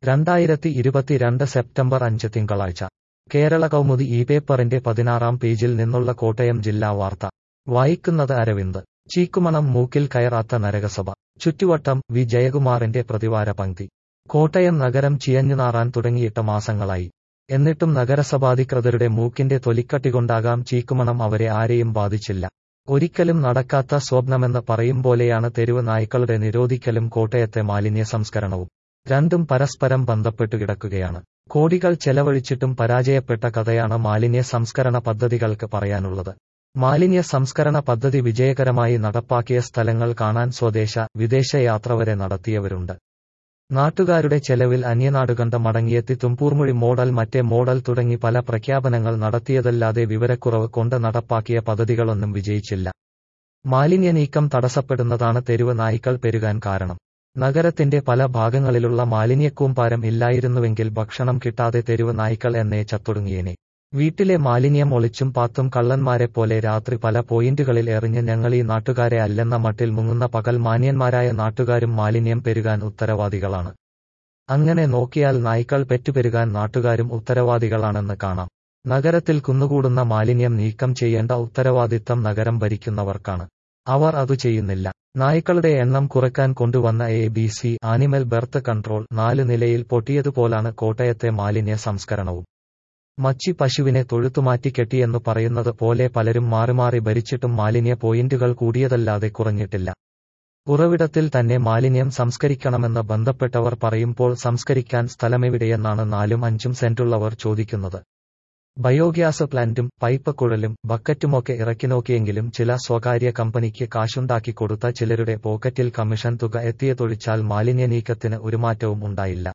രണ്ടായിരത്തി ഇരുപത്തിരണ്ട് സെപ്റ്റംബർ അഞ്ച് തിങ്കളാഴ്ച കേരള കൗമുദി ഈ പേപ്പറിന്റെ പതിനാറാം പേജിൽ നിന്നുള്ള കോട്ടയം ജില്ലാ വാർത്ത വായിക്കുന്നത് അരവിന്ദ് ചീക്കുമണം മൂക്കിൽ കയറാത്ത നരകസഭ ചുറ്റുവട്ടം വി ജയകുമാറിന്റെ പ്രതിവാര പങ്ക്തി കോട്ടയം നഗരം ചിയഞ്ഞുനാറാൻ തുടങ്ങിയിട്ട് മാസങ്ങളായി എന്നിട്ടും നഗരസഭാധികൃതരുടെ മൂക്കിന്റെ തൊലിക്കട്ടികൊണ്ടാകാം ചീക്കുമണം അവരെ ആരെയും ബാധിച്ചില്ല ഒരിക്കലും നടക്കാത്ത സ്വപ്നമെന്ന് പറയും പോലെയാണ് തെരുവ് നായ്ക്കളുടെ നിരോധിക്കലും കോട്ടയത്തെ മാലിന്യ സംസ്കരണവും രണ്ടും പരസ്പരം ബന്ധപ്പെട്ടു കിടക്കുകയാണ് കോടികൾ ചെലവഴിച്ചിട്ടും പരാജയപ്പെട്ട കഥയാണ് മാലിന്യ സംസ്കരണ പദ്ധതികൾക്ക് പറയാനുള്ളത് മാലിന്യ സംസ്കരണ പദ്ധതി വിജയകരമായി നടപ്പാക്കിയ സ്ഥലങ്ങൾ കാണാൻ സ്വദേശ വിദേശ യാത്ര വരെ നടത്തിയവരുണ്ട് നാട്ടുകാരുടെ ചെലവിൽ അന്യനാടുകണ്ട മടങ്ങിയെത്തി തുമ്പൂർമൊഴി മോഡൽ മറ്റേ മോഡൽ തുടങ്ങി പല പ്രഖ്യാപനങ്ങൾ നടത്തിയതല്ലാതെ വിവരക്കുറവ് കൊണ്ട് നടപ്പാക്കിയ പദ്ധതികളൊന്നും വിജയിച്ചില്ല മാലിന്യ നീക്കം തടസ്സപ്പെടുന്നതാണ് തെരുവ് നായ്ക്കൾ പെരുകാൻ കാരണം നഗരത്തിന്റെ പല ഭാഗങ്ങളിലുള്ള മാലിന്യക്കൂമ്പാരം ഇല്ലായിരുന്നുവെങ്കിൽ ഭക്ഷണം കിട്ടാതെ തെരുവ് നായ്ക്കൾ എന്നേ ചത്തൊടുങ്ങിയേനെ വീട്ടിലെ മാലിന്യം ഒളിച്ചും പാത്തും കള്ളന്മാരെപ്പോലെ രാത്രി പല പോയിന്റുകളിൽ എറിഞ്ഞ് ഞങ്ങളീ നാട്ടുകാരെ അല്ലെന്ന മട്ടിൽ മുങ്ങുന്ന പകൽ മാന്യന്മാരായ നാട്ടുകാരും മാലിന്യം പെരുകാൻ ഉത്തരവാദികളാണ് അങ്ങനെ നോക്കിയാൽ നായ്ക്കൾ പെറ്റുപെരുകാൻ നാട്ടുകാരും ഉത്തരവാദികളാണെന്ന് കാണാം നഗരത്തിൽ കുന്നുകൂടുന്ന മാലിന്യം നീക്കം ചെയ്യേണ്ട ഉത്തരവാദിത്തം നഗരം ഭരിക്കുന്നവർക്കാണ് അവർ അത് ചെയ്യുന്നില്ല നായ്ക്കളുടെ എണ്ണം കുറയ്ക്കാൻ കൊണ്ടുവന്ന A B C animal birth control നാല് നിലയിൽ പൊട്ടിയതുപോലാണ് കോട്ടയത്തെ മാലിന്യ സംസ്കരണവും മച്ചി പശുവിനെ തൊഴുത്തുമാറ്റി കെട്ടിയെന്നു പറയുന്നത് പോലെ പലരും മാറിമാറി ഭരിച്ചിട്ടും മാലിന്യ പോയിന്റുകൾ കൂടിയതല്ലാതെ കുറഞ്ഞിട്ടില്ല ഉറവിടത്തിൽ തന്നെ മാലിന്യം സംസ്കരിക്കണമെന്ന് ബന്ധപ്പെട്ടവർ പറയുമ്പോൾ സംസ്കരിക്കാൻ സ്ഥലമെവിടെയെന്നാണ് നാലും അഞ്ചും സെന്റുള്ളവർ ചോദിക്കുന്നത് ബയോഗ്യാസ് പ്ലാന്റും പൈപ്പ് കുഴലും ബക്കറ്റുമൊക്കെ ഇറക്കിനോക്കിയെങ്കിലും ചില സ്വകാര്യ കമ്പനിക്ക് കാശുണ്ടാക്കി കൊടുത്ത ചിലരുടെ പോക്കറ്റിൽ കമ്മീഷൻ തുക എത്തിയതൊഴിച്ചാൽ മാലിന്യ നീക്കത്തിന് ഒരു മാറ്റവും ഉണ്ടായില്ല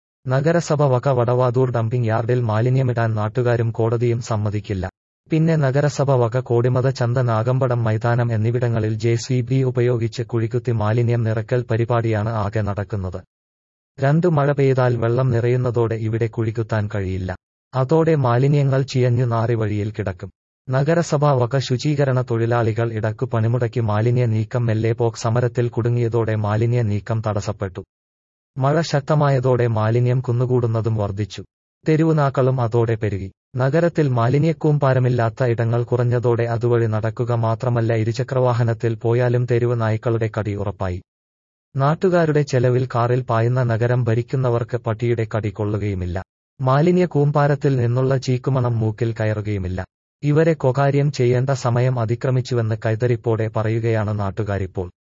നഗരസഭ വക വടവാതൂർ ഡംപിംഗ് യാർഡിൽ മാലിന്യമിടാൻ നാട്ടുകാരും കോടതിയും സമ്മതിക്കില്ല പിന്നെ നഗരസഭ വക കോടിമത ചന്ത നാഗമ്പടം മൈതാനം എന്നിവിടങ്ങളിൽ ജെ സി ബി ഉപയോഗിച്ച് കുഴിക്കുത്തി മാലിന്യം നിറക്കൽ പരിപാടിയാണ് ആകെ നടക്കുന്നത് രണ്ടു മഴ പെയ്താൽ വെള്ളം നിറയുന്നതോടെ ഇവിടെ കുഴിക്കുത്താൻ കഴിയില്ല അതോടെ മാലിന്യങ്ങൾ ചിയഞ്ഞു നാറി വഴിയിൽ കിടക്കും നഗരസഭാ വക ശുചീകരണ തൊഴിലാളികൾ ഇടക്കു പണിമുടക്കി മാലിന്യ നീക്കം മെല്ലെ പോക്ക് സമരത്തിൽ കുടുങ്ങിയതോടെ മാലിന്യ നീക്കം തടസ്സപ്പെട്ടു മഴ ശക്തമായതോടെ മാലിന്യം കുന്നുകൂടുന്നതും വർദ്ധിച്ചു തെരുവുനാക്കളും അതോടെ പെരുകി നഗരത്തിൽ മാലിന്യക്കൂമ്പാരമില്ലാത്ത ഇടങ്ങൾ കുറഞ്ഞതോടെ അതുവഴി നടക്കുക മാത്രമല്ല ഇരുചക്രവാഹനത്തിൽ പോയാലും തെരുവ് നായ്ക്കളുടെ കടി ഉറപ്പായി നാട്ടുകാരുടെ ചെലവിൽ കാറിൽ പായുന്ന നഗരം ഭരിക്കുന്നവർക്ക് പട്ടിയുടെ കടി കൊള്ളുകയുമില്ല മാലിന്യ കൂമ്പാരത്തിൽ നിന്നുള്ള ചീക്കുമണം മൂക്കിൽ കയറുകയുമില്ല ഇവരെ കൊകാര്യം ചെയ്യേണ്ട സമയം അതിക്രമിച്ചുവെന്ന് കൈതരിപ്പോടെ പറയുകയാണ് നാട്ടുകാരിപ്പോൾ